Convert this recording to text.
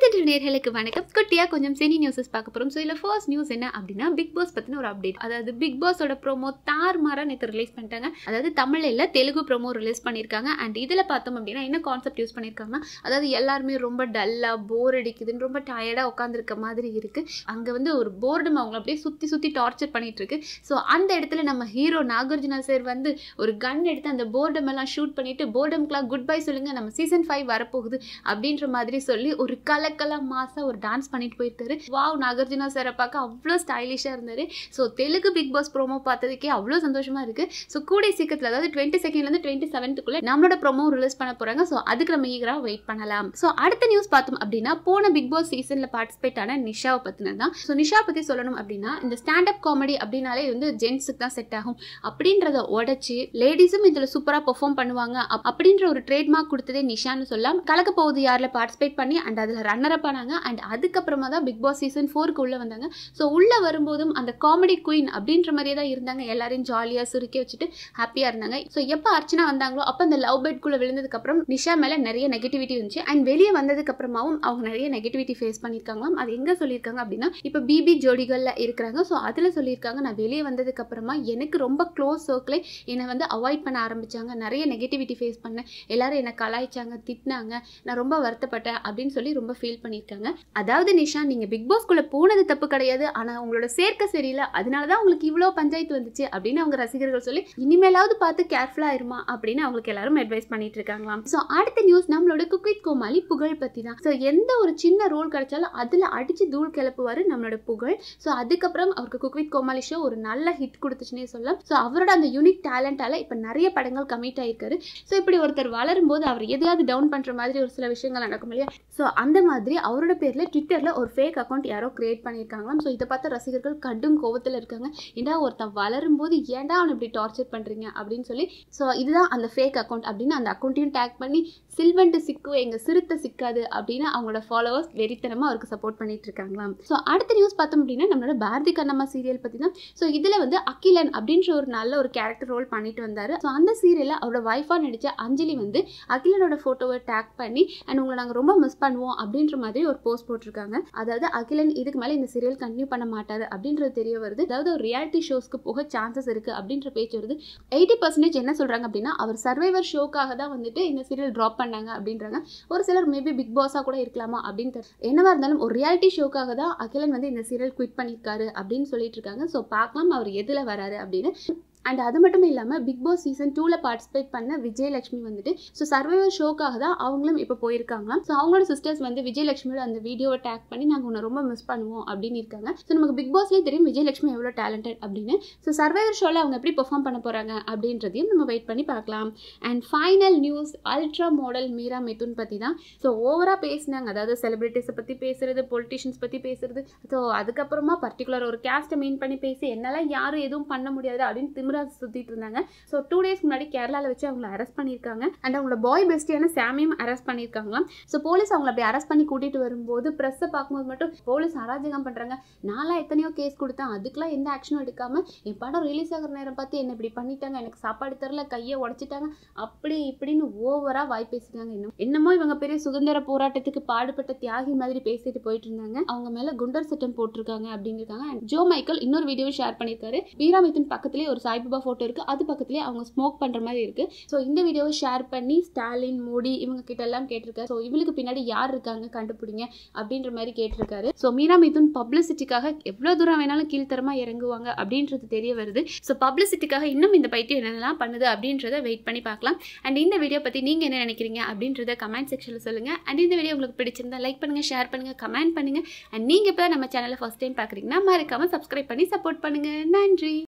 தென்று நேர்களுக்கு வணக்கம் குட்டியா கொஞ்சம் சினி நியூஸஸ் பார்க்க போறோம் ஸோ இதில் ஃபர்ஸ்ட் நியூஸ் என்ன அப்படின்னா பிக் பாஸ் பத்தின ஒரு அப்டேட் அதாவது பிக் பாஸோட ப்ரோமோ தார் மாறா நேற்று ரிலீஸ் பண்ணிட்டாங்க அதாவது தமிழ்ல இல்ல தெலுங்கு ப்ரோமோ ரிலீஸ் பண்ணியிருக்காங்க அண்ட் இதில் பார்த்தோம் அப்படின்னா என்ன கான்செப்ட் யூஸ் பண்ணியிருக்காங்கன்னா அதாவது எல்லாருமே ரொம்ப டல்லா போர் அடிக்குதுன்னு ரொம்ப டயர்டாக உட்காந்துருக்க மாதிரி இருக்கு அங்க வந்து ஒரு போர்டும் அவங்கள அப்படியே சுத்தி சுத்தி டார்ச்சர் பண்ணிட்டு இருக்கு ஸோ அந்த இடத்துல நம்ம ஹீரோ நாகார்ஜுனா சார் வந்து ஒரு கன் எடுத்து அந்த போர்டம் எல்லாம் ஷூட் பண்ணிட்டு போர்டம்க்குலாம் குட் பை சொல்லுங்க நம்ம சீசன் ஃபைவ் வரப்போகுது அப்படின்ற மாதிரி சொல்லி ஒரு கலக்கலா மாசா ஒரு டான்ஸ் பண்ணிட்டு போயிருக்காரு வாவ் நாகார்ஜுனா சாரை பார்க்க அவ்வளோ ஸ்டைலிஷாக இருந்தாரு so Telugu Bigg Boss promo பார்த்ததுக்கே அவ்வளோ சந்தோஷமா இருக்கு ஸோ கூடிய சீக்கிரத்தில் அதாவது டுவெண்ட்டி செகண்ட்லேருந்து டுவெண்ட்டி செவன்த்துக்குள்ள நம்மளோட ப்ரோமோ ரிலீஸ் பண்ண போறாங்க ஸோ அதுக்கு நம்ம ஈகராக வெயிட் பண்ணலாம் ஸோ அடுத்த நியூஸ் பார்த்தோம் அப்படின்னா போன பிக் பாஸ் சீசனில் பார்ட்டிசிபேட் ஆன நிஷாவை பற்றினது தான் ஸோ நிஷா பற்றி சொல்லணும் அப்படின்னா இந்த ஸ்டாண்டப் காமெடி அப்படின்னாலே இது வந்து ஜென்ஸுக்கு தான் செட் ஆகும் அப்படின்றத உடைச்சு லேடிஸும் இதில் சூப்பராக பெர்ஃபார்ம் பண்ணுவாங்க அப்- அப்படின்ற ஒரு ட்ரேட்மார்க் கொடுத்ததே நிஷான்னு சொல்லலாம் கலக்க போகுது யாரில் பார்ட்டிசிபேட் பண்ணி அண்ட் அதில் ரன்னர் அப் ஆனாங்க அண்ட் அதுக்கப்புறமா தான் பிக் பாஸ் சீசன் ஃபோருக்கு உள்ளே வந்தாங்க ஸோ உள்ளே வரும்போதும் அந்த காமெடி குயின் அப்படின்ற மாதிரியே தான் இருந்தாங்க எல்லாரையும் ஜாலியாக சுருக்கி வச்சுட்டு ஹாப்பியாக இருந்தாங்க ஸோ எப்போ அர்ச்சனா வந்தாங்களோ அப்போ அந்த லவ் பெட்குள்ளே விழுந்ததுக்கப்புறம் நிஷா மேலே நிறைய நெகட்டிவிட்டி இருந்துச்சு அண்ட் வெளியே வந்ததுக்கு அப்புறமாவும் அவங்க நிறைய நெகட்டிவிட்டி ஃபேஸ் பண்ணியிருக்காங்களாம் அது எங்கே சொல்லியிருக்காங்க அப்படின்னா இப்போ பிபி ஜோடிகளில் இருக்கிறாங்க ஸோ அதில் சொல்லியிருக்காங்க நான் வெளியே வந்ததுக்கு அப்புறமா எனக்கு ரொம்ப க்ளோஸ் சர்க்கிளே என்னை வந்து அவாய்ட் பண்ண ஆரம்பிச்சாங்க நிறைய நெகட்டிவிட்டி ஃபேஸ் பண்ணேன் எல்லாரும் என்னை கலாய்ச்சாங்க திட்டினாங்க நான் ரொம்ப வருத்தப்பட்டேன் அப்படின்னு சொல்லி ரொம்ப ஃபீல் பண்ணியிருக்காங்க அதாவது நிஷா நீங்கள் பிக் பாஸ்குள்ளே போனது தப்பு கிடையாது ஆனால் உங்களோட சேர்க்கை சரியில்லை அதனால தான் உங்களுக்கு இவ்வளோ பஞ்சாயத்து வந்துச்சு அப்படின்னு அவங்க ரசிகர்கள் சொல்லி இனிமேலாவது பார்த்து கேர்ஃபுல்லாக இருமா அப்படின்னு அவங்களுக்கு எல்லாரும் அட்வைஸ் பண்ணிட்டு இருக்காங்களாம் ஸோ அடுத்த நியூஸ் நம்மளோட குக்வித் கோமாளி புகழ் பற்றி தான் ஸோ எந்த ஒரு சின்ன ரோல் கிடைச்சாலும் அதில் அடித்து தூள் கிளப்புவார் நம்மளோட புகழ் ஸோ அதுக்கப்புறம் அவருக்கு குக்வித் கோமாளி ஷோ ஒரு நல்ல ஹிட் கொடுத்துச்சுன்னே சொல்லலாம் ஸோ அவரோட அந்த யூனிக் டேலண்டால இப்போ நிறைய படங்கள் கமிட் ஆயிருக்காரு ஸோ இப்படி ஒருத்தர் வளரும்போது அவர் எதையாவது டவுன் பண்ணுற மாதிரி ஒரு சில விஷயங்கள் நடக்கும் இல்லையா ஸோ அந்த மாதிரி அவரோட பேரில் ட்விட்டரில் ஒரு ஃபேக் அக்கௌண்ட் யாரோ கிரியேட் பண்ணியிருக்காங்களாம் ஸோ இதை பார்த்த ரசிகர்கள் கடும் கோவத்தில் இருக்காங்க ஏன்டா ஒருத்தன் வளரும்போது ஏன்டா அவனை இப்படி டார்ச்சர் பண்ணுறீங்க அப்படின்னு சொல்லி ஸோ இதுதான் அந்த ஃபேக் அக்கௌண்ட் அப்படின்னு அந்த அக்கௌண்ட்டையும் டேக் பண்ணி சில்வன்ட்டு சிக்கும் எங்கள் சிறுத்தை சிக்காது அப்படின்னு அவங்களோட ஃபாலோவர்ஸ் வெறித்தனமாக அவருக்கு சப்போர்ட் பண்ணிட்டு இருக்காங்களாம் ஸோ அடுத்த நியூஸ் பார்த்தோம் அப்படின்னா நம்மளோட பாரதி கண்ணம்மா சீரியல் பற்றி தான் ஸோ இதில் வந்து அகிலன் அப்படின்ற ஒரு நல்ல ஒரு கேரக்டர் ரோல் பண்ணிட்டு வந்தார் ஸோ அந்த சீரியலில் அவரோட ஒய்ஃபாக நடித்த அஞ்சலி வந்து அகிலனோட ஃபோட்டோவை டேக் பண்ணி அண்ட் உங்களை நாங்கள் ரொம்ப மிஸ் பண்ணுவோம் அப்படின்ற மாதிரி ஒரு போஸ்ட் போட்டிருக்காங்க அதாவது அகிலன் இதுக்கு மேலே இந்த சீரியல் கண்டினியூ பண்ண மாட்டாரு அப்படின்றது தெரிய வருது அதாவது ஒரு ரியாலிட்டி ஷோஸ்க்கு போக சான்சஸ் இருக்குது அப்படின்ற பேச்சு வருது எயிட்டி பர்சன்டேஜ் என்ன சொல்கிறாங்க அப்படின்னா அவர் சர்வைவர் ஷோக்காக தான் வந்துட்டு இந்த சீரியல் ட்ராப் பண்ணாங்க அப்படின்றாங்க ஒரு சிலர் மேபி பிக் பாஸாக கூட இருக்கலாமா அப்படின்னு தெரியல. என்னவா இருந்தாலும் ஒரு ரியாலிட்டி ஷோக்காக தான் அகிலன் வந்து இந்த சீரியல் குவிட் பண்ணியிருக்காரு அப்படின்னு சொல்லிட்டு இருக்காங்க ஸோ பார்க்கலாம் அவர் எதில் வராரு அப்படின்னு அண்ட் அது மட்டும் இல்லாமல் பிக் பாஸ் சீசன் டூவில் பார்ட்டிசிபேட் பண்ண விஜயலட்சுமி வந்துட்டு ஸோ சர்வைவர் ஷோக்காக தான் அவங்களும் இப்போ போயிருக்காங்களாம் ஸோ அவங்களோட சிஸ்டர்ஸ் வந்து விஜயலட்சுமியோட அந்த வீடியோவை டேக் பண்ணி நாங்கள் உன்னை ரொம்ப மிஸ் பண்ணுவோம் அப்படின்னு இருக்காங்க ஸோ நமக்கு பிக் பாஸ்லேயே தெரியும் விஜயலட்சுமி எவ்வளோ டேலண்டட் அப்படின்னு ஸோ சர்வைவர் ஷோவில் அவங்க எப்படி பெர்ஃபார்ம் பண்ண போகிறாங்க அப்படின்றதையும் நம்ம வெயிட் பண்ணி பார்க்கலாம் and final news ultra model Meera Mithun பற்றி தான் ஸோ ஓவராக பேசினாங்க அதாவது செலிபிரிட்டிஸை பற்றி பேசுறது பொலிட்டிஷியன்ஸ் பற்றி பேசுறது ஸோ அதுக்கப்புறமா பர்டிகுலர் ஒரு கேஸ்ட்டை மீன் பண்ணி பேசி என்னால் யாரும் எதுவும் பண்ண முடியாது அப்படின்னு திமிரா சுற்றிட்டு இருந்தாங்க ஸோ டூ டேஸ் முன்னாடி கேரளாவில் வச்சு அவங்கள அரெஸ்ட் பண்ணியிருக்காங்க அண்ட் அவங்களோட பாய் பெஸ்டியான சாமியும் அரெஸ்ட் பண்ணியிருக்காங்களாம் ஸோ போலீஸ் அவங்கள அப்படி அரெஸ்ட் பண்ணி கூட்டிகிட்டு வரும்போது ப்ரெஸ்ஸை பார்க்கும்போது மட்டும் போலீஸ் அராஜகம் பண்ணுறாங்க நான்லாம் எத்தனையோ கேஸ் கொடுத்தேன் அதுக்கெலாம் எந்த ஆக்ஷனும் எடுக்காமல் என் படம் ரிலீஸ் ஆகிற நேரம் பார்த்து என்ன இப்படி பண்ணிட்டாங்க எனக்கு சாப்பாடு தரல கையை உடச்சிட்டாங்க அப்படி இப்படின்னு ஓவராக வாய் பேசிட்டாங்க இன்னும் என்னமோ இவங்க பெரிய சுதந்திர போராட்டத்துக்கு பாடுபட்ட தியாகி மாதிரி பேசிட்டு போயிட்டு இருந்தாங்க அவங்க மேல குண்டர் சட்டம் போட்டிருக்காங்க அப்படிங்கிறாங்க அண்ட் ஜோ மைக்கேல் இன்னொரு வீடியோ ஷேர் பண்ணியிருக்காரு வீராமித்தின் பக்கத்துலேயே ஒரு சாய்பாபா போட்டோ இருக்கு அது பக்கத்துலேயே அவங்க ஸ்மோக் பண்ற மாதிரி இருக்கு ஸோ இந்த வீடியோவை ஷேர் பண்ணி ஸ்டாலின் மோடி இவங்க கிட்ட எல்லாம் கேட்டிருக்காரு ஸோ இவளுக்கு பின்னாடி யார் இருக்காங்க கண்டுபிடிங்க அப்படின்ற மாதிரி கேட்டிருக்காரு ஸோ மீரா மிதுன் பப்ளிசிட்டிக்காக எவ்வளோ தூரம் வேணாலும் கீழ்த்தரமா இறங்குவாங்க அப்படின்றது தெரிய வருது ஸோ பப்ளிசிட்டிக்காக இன்னும் இந்த பைத்தியம் என்னென்னலாம் பண்ணுது அப்படின்றத வெயிட் பண்ணி பார்க்கலாம் அண்ட் இந்த வீடியோ பற்றி நீங்கள் என்ன நினைக்கிறீங்க அப்படின்றத கமெண்ட் செக்ஷனில் சொல்லுங்கள் அண்ட் இந்த வீடியோ உங்களுக்கு பிடிச்சிருந்தா லைக் பண்ணுங்கள் ஷேர் பண்ணுங்கள் கமெண்ட் பண்ணுங்கள் அண்ட் நீங்கள் இப்போ நம்ம சேனலை ஃபஸ்ட் டைம் பார்க்குறீங்கன்னா மறக்காமல் சப்ஸ்கிரைப் பண்ணி சப்போர்ட் பண்ணுங்கள் நன்றி